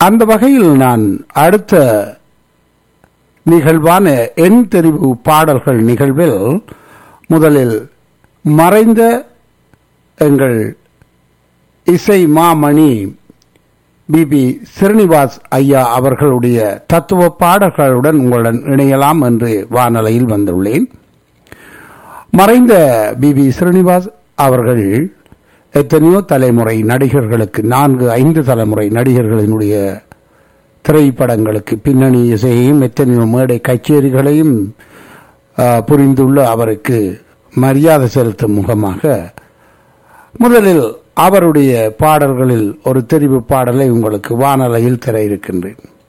அந்த வகையில் நான் அடுத்த நிகழ்வான எண் தெரிவு பாடல்கள் நிகழ்வில் முதலில் மறைந்த எங்கள் இசை மாமணி பிபி ஸ்ரீனிவாஸ் ஐயா அவர்களுடைய தத்துவ பாடல்களுடன் உங்களுடன் இணையலாம் என்று வானலையில் வந்துள்ளேன் மறைந்த பிபி ஸ்ரீனிவாஸ் அவர்கள் எத்தனையோ தலைமுறை நடிகர்களுக்கு நான்கு ஐந்து தலைமுறை நடிகர்களினுடைய திரைப்படங்களுக்கு பின்னணி இசையையும் எத்தனையோ மேடை கச்சேரிகளையும் ஆ, புரிந்துள்ள அவருக்கு மரியாதை செலுத்தும் முகமாக முதலில் அவருடைய பாடல்களில் ஒரு தெரிவு பாடலை உங்களுக்கு வானலையில் திர இருக்கின்றேன்